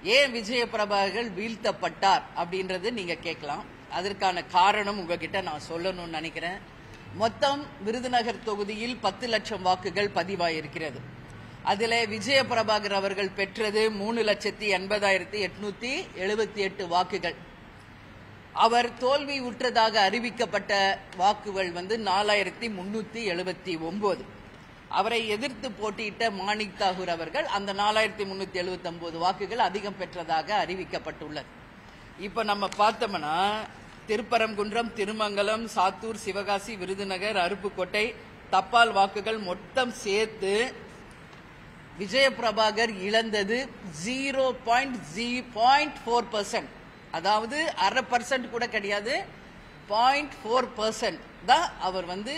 ஏன் விஜய பிரபாகர் வீழ்த்தப்பட்டார் அப்படின்றது நீங்க கேட்கலாம் அதற்கான காரணம் உங்ககிட்ட நான் சொல்லணும்னு நினைக்கிறேன் மொத்தம் விருதுநகர் தொகுதியில் பத்து லட்சம் வாக்குகள் பதிவாயிருக்கிறது அதுல விஜய பிரபாகர் அவர்கள் பெற்றது மூணு லட்சத்தி எண்பதாயிரத்தி எட்நூத்தி எழுபத்தி எட்டு வாக்குகள் அவர் தோல்வி உற்றதாக அறிவிக்கப்பட்ட வாக்குகள் வந்து நாலாயிரத்தி முன்னூத்தி எழுபத்தி ஒன்பது அவரை எதிர்த்து போட்டியிட்ட மாணிக் தாகூர் அவர்கள் அந்த நாலாயிரத்தி முன்னூத்தி எழுபத்தி ஒன்பது வாக்குகள் அதிகம் பெற்றதாக அறிவிக்கப்பட்டுள்ளது இப்ப நம்ம பார்த்தோம்னா திருப்பரங்குன்றம் திருமங்கலம் சாத்தூர் சிவகாசி விருதுநகர் அருப்புக்கோட்டை தப்பால் வாக்குகள் மொத்தம் சேர்த்து விஜய பிரபாகர் இழந்தது ஜீரோ பாயிண்ட் ஜி பாயிண்ட் ஃபோர் பர்சன்ட் அதாவது அரை பர்சன்ட் கூட கிடையாது பாயிண்ட் ஃபோர் பர்சன்ட் தான் அவர் வந்து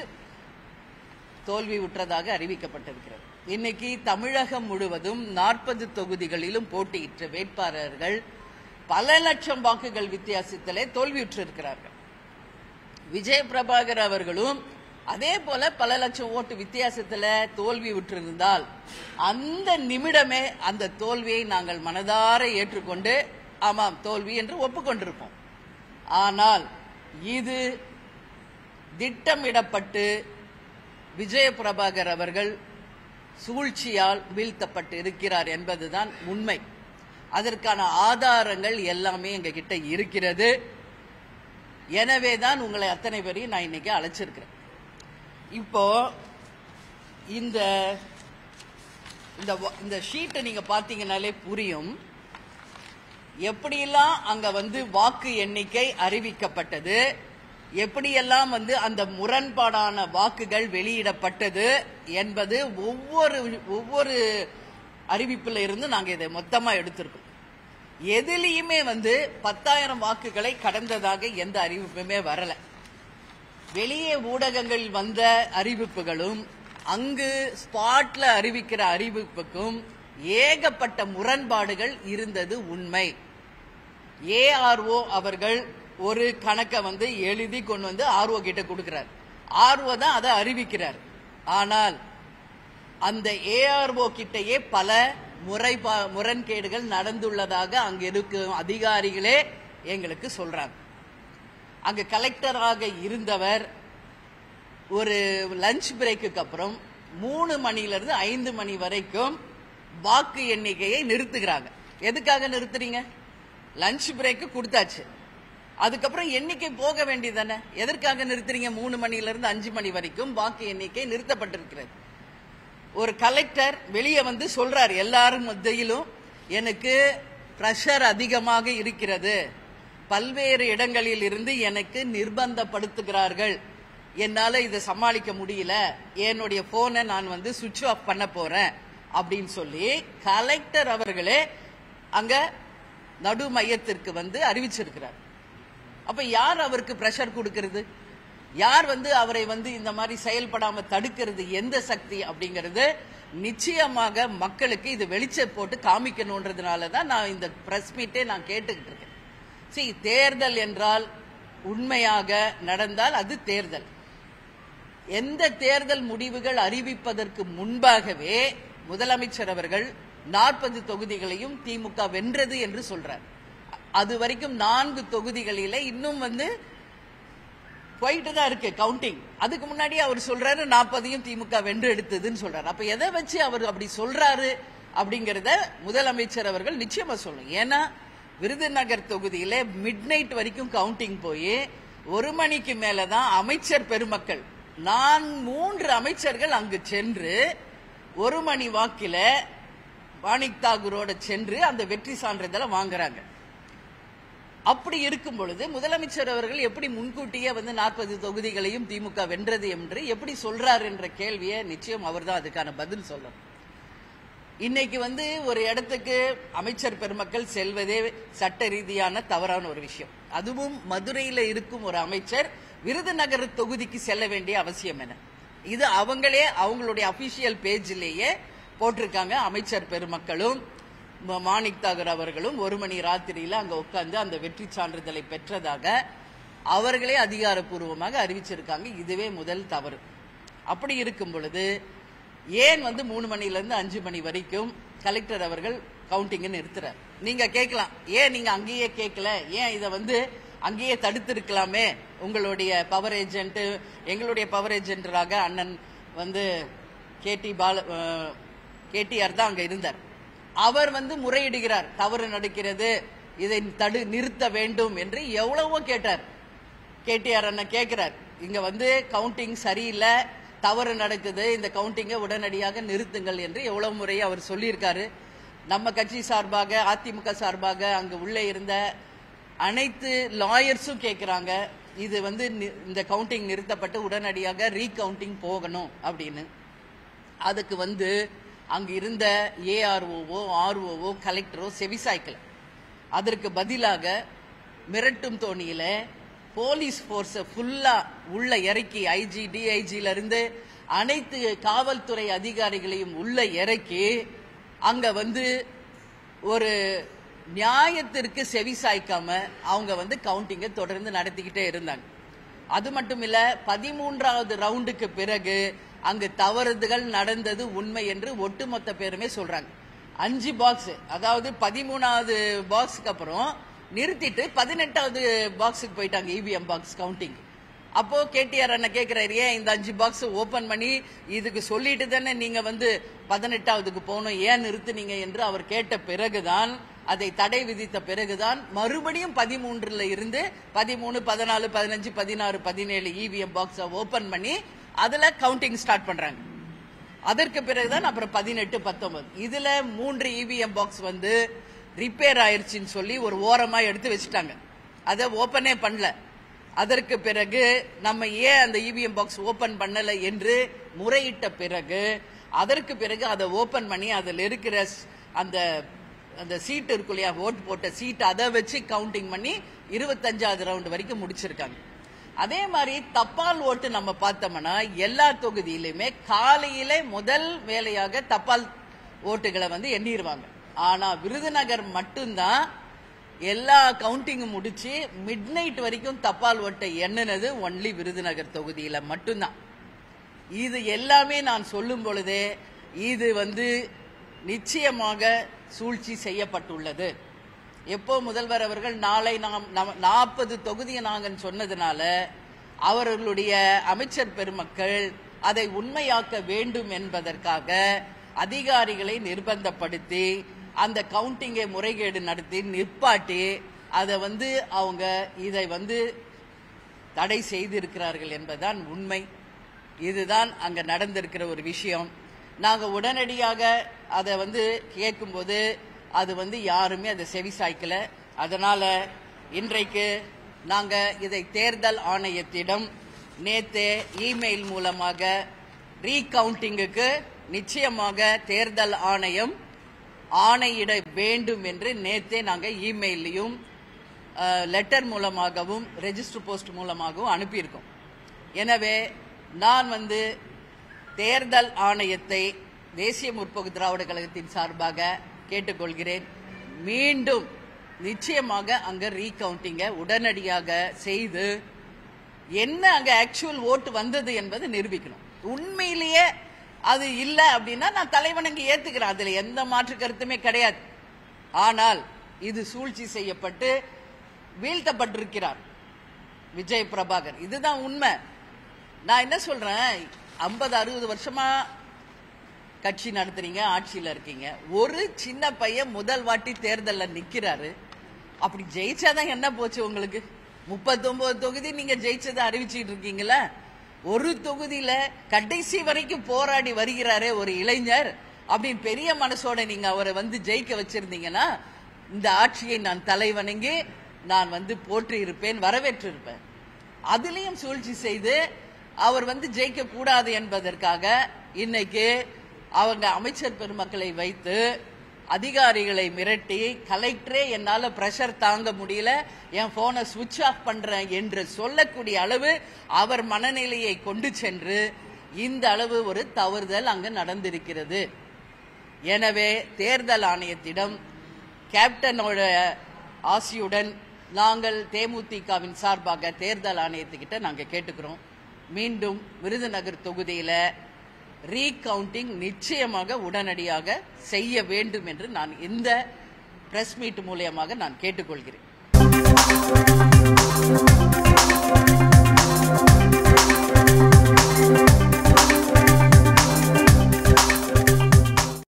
தோல்வி உற்றதாக அறிவிக்கப்பட்டிருக்கிறது இன்னைக்கு தமிழகம் முழுவதும் நாற்பது தொகுதிகளிலும் போட்டியிட்ட வேட்பாளர்கள் பல லட்சம் வாக்குகள் வித்தியாசத்திலே தோல்வியுற்றிருக்கிறார்கள் விஜய் பிரபாகர் அவர்களும் அதே போல பல லட்சம் ஓட்டு வித்தியாசத்துல தோல்வி உற்றிருந்தால் அந்த நிமிடமே அந்த தோல்வியை நாங்கள் மனதார ஏற்றுக்கொண்டு ஆமாம் தோல்வி என்று ஒப்புக்கொண்டிருப்போம் ஆனால் இது திட்டமிடப்பட்டு விஜய பிரபாகர் அவர்கள் சூழ்ச்சியால் வீழ்த்தப்பட்டு இருக்கிறார் என்பதுதான் உண்மை அதற்கான ஆதாரங்கள் எல்லாமே எங்க கிட்ட இருக்கிறது எனவே தான் உங்களை அத்தனை பேரையும் நான் இன்னைக்கு அழைச்சிருக்கிறேன் இப்போ இந்த இந்த வ- இந்த ஷீட்டை நீங்க பாத்தீங்கன்னாலே புரியும் எப்படியெல்லாம் அங்க வந்து வாக்கு எண்ணிக்கை அறிவிக்கப்பட்டது எப்படியெல்லாம் வந்து அந்த முரண்பாடான வாக்குகள் வெளியிடப்பட்டது என்பது ஒவ்வொரு ஒவ்வொரு அறிவிப்புல இருந்து நாங்க இதை மொத்தமா எடுத்திருக்கோம் எதுலயுமே வந்து பத்தாயிரம் வாக்குகளை கடந்ததாக எந்த அறிவிப்புமே வரல வெளியே ஊடகங்களில் வந்த அறிவிப்புகளும் அங்கு ஸ்பாட்ல அறிவிக்கிற அறிவிப்புக்கும் ஏகப்பட்ட முரண்பாடுகள் இருந்தது உண்மை ஏஆர்ஓ அவர்கள் ஒரு கணக்கை வந்து எழுதி கொண்டு வந்து ஆர்ஓ கிட்ட கொடுக்கிறார் ஆர்ஓ தான் அதை அறிவிக்கிறார் ஆனால் அந்த ஏஆர்ஓ கிட்டயே பல முறைபா முரண்கேடுகள் நடந்துள்ளதாக அங்க இருக்கும் அதிகாரிகளே எங்களுக்கு சொல்றாங்க அங்க கலெக்டராக இருந்தவர் ஒரு லஞ்ச் பிரேக்குக்கு அப்புறம் மூணு மணில இருந்து ஐந்து மணி வரைக்கும் வாக்கு எண்ணிக்கையை நிறுத்துகிறாங்க எதுக்காக நிறுத்துறீங்க லஞ்ச் பிரேக்கு கொடுத்தாச்சு அதுக்கப்புறம் எண்ணிக்கை போக வேண்டியதானே எதற்காக நிறுத்துறீங்க மூணு மணில இருந்து அஞ்சு மணி வரைக்கும் வாக்கு எண்ணிக்கை நிறுத்தப்பட்டிருக்கிறது ஒரு கலெக்டர் வெளியே வந்து சொல்றார் எல்லாரும் மத்தியிலும் எனக்கு பிரஷர் அதிகமாக இருக்கிறது பல்வேறு இடங்களில் இருந்து எனக்கு நிர்பந்தப்படுத்துகிறார்கள் என்னால இதை சமாளிக்க முடியல என்னுடைய போனை நான் வந்து சுவிட்ச் ஆஃப் பண்ண போறேன் அப்படின்னு சொல்லி கலெக்டர் அவர்களே அங்க நடு மையத்திற்கு வந்து அறிவிச்சிருக்கிறார் அப்ப யார் அவருக்கு பிரஷர் கொடுக்கிறது யார் வந்து அவரை வந்து இந்த மாதிரி செயல்படாம தடுக்கிறது எந்த சக்தி அப்படிங்கிறது நிச்சயமாக மக்களுக்கு இது வெளிச்ச போட்டு காமிக்கணுன்றதுனால தான் நான் இந்த பிரஸ் மீட்டே நான் கேட்டுக்கிட்டு இருக்கேன் சி தேர்தல் என்றால் உண்மையாக நடந்தால் அது தேர்தல் எந்த தேர்தல் முடிவுகள் அறிவிப்பதற்கு முன்பாகவே முதலமைச்சர் அவர்கள் நாற்பது தொகுதிகளையும் திமுக வென்றது என்று சொல்றார் அது வரைக்கும் நான்கு தொகுதிகளில இன்னும் வந்து போயிட்டு தான் இருக்கு கவுண்டிங் அதுக்கு முன்னாடி அவர் சொல்றாரு நாற்பதையும் திமுக வென்று எடுத்ததுன்னு சொல்றாரு அப்ப எதை வச்சு அவர் அப்படி சொல்றாரு அப்படிங்கறத முதலமைச்சர் அவர்கள் நிச்சயமா சொல்லணும் ஏன்னா விருதுநகர் தொகுதியில மிட் நைட் வரைக்கும் கவுண்டிங் போய் ஒரு மணிக்கு மேலதான் அமைச்சர் பெருமக்கள் நான் மூன்று அமைச்சர்கள் அங்கு சென்று ஒரு மணி வாக்கில வாணிக் தாகூரோட சென்று அந்த வெற்றி சான்றிதழை வாங்குறாங்க அப்படி இருக்கும் பொழுது முதலமைச்சர் அவர்கள் எப்படி முன்கூட்டியே வந்து நாற்பது தொகுதிகளையும் திமுக வென்றது என்று எப்படி சொல்றார் என்ற கேள்வியை நிச்சயம் அவர்தான் அதுக்கான பதில் சொல்லணும் இன்னைக்கு வந்து ஒரு இடத்துக்கு அமைச்சர் பெருமக்கள் செல்வதே சட்ட ரீதியான தவறான ஒரு விஷயம் அதுவும் மதுரையில இருக்கும் ஒரு அமைச்சர் விருதுநகர் தொகுதிக்கு செல்ல வேண்டிய அவசியம் என்ன இது அவங்களே அவங்களுடைய அபிஷியல் பேஜிலேயே போட்டிருக்காங்க அமைச்சர் பெருமக்களும் ம- மாணிக் தாகூர் அவர்களும் ஒரு மணி ராத்திரியில அங்க உட்கார்ந்து அந்த வெற்றி சான்றிதழை பெற்றதாக அவர்களே அதிகாரப்பூர்வமாக அறிவிச்சிருக்காங்க இதுவே முதல் தவறு அப்படி இருக்கும் பொழுது ஏன் வந்து மூணு மணில இருந்து அஞ்சு மணி வரைக்கும் கலெக்டர் அவர்கள் கவுண்டிங் நிறுத்துறார் நீங்க கேட்கலாம் ஏன் நீங்க அங்கேயே கேட்கல ஏன் இதை வந்து அங்கேயே தடுத்திருக்கலாமே உங்களுடைய பவர் ஏஜென்ட் எங்களுடைய பவர் ஏஜென்டராக அண்ணன் வந்து கேடி பால கேடிஆர் தான் அங்க இருந்தார் அவர் வந்து முறையிடுகிறார் தவறு நடக்கிறது இதை தடு நிறுத்த வேண்டும் என்று எவ்வளவோ கேட்டார் கேடிஆர் அண்ணன் கேட்கிறார் இங்க வந்து கவுண்டிங் சரியில்லை தவறு நடக்குது இந்த கவுண்டிங்கை உடனடியாக நிறுத்துங்கள் என்று எவ்வளவு முறை அவர் சொல்லியிருக்காரு நம்ம கட்சி சார்பாக அதிமுக சார்பாக அங்கு உள்ளே இருந்த அனைத்து லாயர்ஸும் கேட்கிறாங்க இது வந்து நி- இந்த கவுண்டிங் நிறுத்தப்பட்டு உடனடியாக ரீகவுண்டிங் போகணும் அப்படின்னு அதுக்கு வந்து அங்க இருந்த ஏஆர்ஓவோ ஆர்ஓவோ கலெக்டரோ செவிசாய்க்கல அதற்கு பதிலாக மிரட்டும் தோணியில போலீஸ் போர்ஸ ஃபுல்லா உள்ள இறக்கி ஐஜி டிஐஜில இருந்து அனைத்து காவல்துறை அதிகாரிகளையும் உள்ள இறக்கி அங்க வந்து ஒரு நியாயத்திற்கு செவி சாய்க்காம அவங்க வந்து கவுண்டிங்கை தொடர்ந்து நடத்திக்கிட்டே இருந்தாங்க அது மட்டும் இல்ல பதிமூன்றாவது ரவுண்டுக்கு பிறகு அங்கு தவறுதல் நடந்தது உண்மை என்று ஒட்டுமொத்த பேருமே சொல்றாங்க அஞ்சு பாக்ஸ் அதாவது பதிமூணாவது பாக்ஸுக்கு அப்புறம் நிறுத்திட்டு பதினெட்டாவது பாக்ஸுக்கு போயிட்டாங்க இவிஎம் பாக்ஸ் கவுண்டிங் அப்போ கேடிஆர் அண்ணன் கேக்குறாரு ஏன் இந்த அஞ்சு பாக்ஸ் ஓபன் பண்ணி இதுக்கு சொல்லிட்டு தானே நீங்க வந்து பதினெட்டாவதுக்கு போகணும் ஏன் நிறுத்துனீங்க என்று அவர் கேட்ட பிறகுதான் அதை தடை விதித்த பிறகுதான் மறுபடியும் பதிமூன்றுல இருந்து பதிமூணு பதினாலு பதினஞ்சு பதினாறு பதினேழு இவிஎம் பாக்ஸ ஓபன் பண்ணி அதுல கவுண்டிங் ஸ்டார்ட் பண்றாங்க அதற்கு பிறகுதான் அப்புறம் பதினெட்டு பத்தொன்பது இதுல மூன்று இவிஎம் பாக்ஸ் வந்து ரிப்பேர் ஆயிருச்சுன்னு சொல்லி ஒரு ஓரமா எடுத்து வச்சுட்டாங்க அதை ஓபனே பண்ணல அதற்கு பிறகு நம்ம ஏன் அந்த இவிஎம் பாக்ஸ் ஓபன் பண்ணல என்று முறையிட்ட பிறகு அதற்கு பிறகு அதை ஓபன் பண்ணி அதில் இருக்கிற ஸ்- அந்த அந்த சீட் இருக்கு இல்லையா ஓட்டு போட்ட சீட் அதை வச்சு கவுண்டிங் பண்ணி இருபத்தஞ்சாவது ரவுண்ட் வரைக்கும் முடிச்சிருக்காங்க அதே மாதிரி தபால் ஓட்டு நம்ம பார்த்தோம்னா எல்லா தொகுதியிலுமே காலையில முதல் வேலையாக தபால் ஓட்டுகளை வந்து எண்ணிடுவாங்க ஆனா விருதுநகர் மட்டும்தான் எல்லா கவுண்டிங்கும் முடிச்சு மிட் நைட் வரைக்கும் தபால் ஓட்டை எண்ணினது ஒன்லி விருதுநகர் தொகுதியில மட்டும்தான் இது எல்லாமே நான் சொல்லும் பொழுதே இது வந்து நிச்சயமாக சூழ்ச்சி செய்யப்பட்டுள்ளது எப்போ முதல்வர் அவர்கள் நாளை நாம் நாற்பது தொகுதியை நாங்கள் சொன்னதுனால அவர்களுடைய அமைச்சர் பெருமக்கள் அதை உண்மையாக்க வேண்டும் என்பதற்காக அதிகாரிகளை நிர்பந்தப்படுத்தி அந்த கவுண்டிங்கை முறைகேடு நடத்தி நிற்பாட்டி அதை வந்து அவங்க இதை வந்து தடை செய்திருக்கிறார்கள் என்பதுதான் உண்மை இதுதான் அங்க நடந்திருக்கிற ஒரு விஷயம் நாங்க உடனடியாக அதை வந்து கேட்கும்போது அது வந்து யாருமே அதை செவி சாய்க்கல அதனால இன்றைக்கு நாங்க இதை தேர்தல் ஆணையத்திடம் நேத்தே இமெயில் மூலமாக ரீகவுண்டிங்குக்கு நிச்சயமாக தேர்தல் ஆணையம் ஆணையிட வேண்டும் என்று நேத்தே நாங்க இமெயிலையும் லெட்டர் மூலமாகவும் ரெஜிஸ்டர் போஸ்ட் மூலமாகவும் அனுப்பியிருக்கோம் எனவே நான் வந்து தேர்தல் ஆணையத்தை தேசிய முற்போக்கு திராவிட கழகத்தின் சார்பாக கேட்டுக்கொள்கிறேன் மீண்டும் நிச்சயமாக அங்க ரீகவுண்டிங்க உடனடியாக செய்து என்ன அங்க ஆக்சுவல் ஓட்டு வந்தது என்பதை நிரூபிக்கணும் உண்மையிலேயே அது இல்ல அப்படின்னா நான் தலைவனுக்கு ஏத்துக்கிறேன் அதுல எந்த மாற்று கருத்துமே கிடையாது ஆனால் இது சூழ்ச்சி செய்யப்பட்டு வீழ்த்தப்பட்டிருக்கிறார் விஜய் பிரபாகர் இதுதான் உண்மை நான் என்ன சொல்றேன் ஐம்பது அறுபது வருஷமா கட்சி நடத்துறீங்க ஆட்சியில இருக்கீங்க ஒரு சின்ன பையன் முதல் வாட்டி தேர்தல்ல நிக்கிறாரு அப்படி ஜெயிச்சாதான் என்ன போச்சு உங்களுக்கு முப்பத்தொன்பது தொகுதி நீங்க ஜெயிச்சதை அறிவிச்சிட்டு இருக்கீங்களா ஒரு தொகுதியில கடைசி வரைக்கும் போராடி வருகிறாரே ஒரு இளைஞர் அப்படின்னு பெரிய மனசோட நீங்க அவரை வந்து ஜெயிக்க வச்சிருந்தீங்கன்னா இந்த ஆட்சியை நான் தலைவணங்கி நான் வந்து போற்றி இருப்பேன் வரவேற்று இருப்பேன் அதுலயும் சூழ்ச்சி செய்து அவர் வந்து ஜெயிக்க கூடாது என்பதற்காக இன்னைக்கு அவங்க அமைச்சர் பெருமக்களை வைத்து அதிகாரிகளை மிரட்டி கலெக்டரே என்னால பிரஷர் தாங்க முடியல என் போனை சுவிட்ச் ஆஃப் பண்றேன் என்று சொல்லக்கூடிய அளவு அவர் மனநிலையை கொண்டு சென்று இந்த அளவு ஒரு தவறுதல் அங்கு நடந்திருக்கிறது எனவே தேர்தல் ஆணையத்திடம் கேப்டனோட ஆசியுடன் நாங்கள் தேமுதிகவின் சார்பாக தேர்தல் ஆணையத்துக்கிட்ட நாங்க கேட்டுக்கிறோம் மீண்டும் விருதுநகர் தொகுதியில ரீகவுண்டிங் நிச்சயமாக உடனடியாக செய்ய வேண்டும் என்று நான் இந்த பிரஸ் மீட் மூலியமாக நான் கேட்டுக்கொள்கிறேன்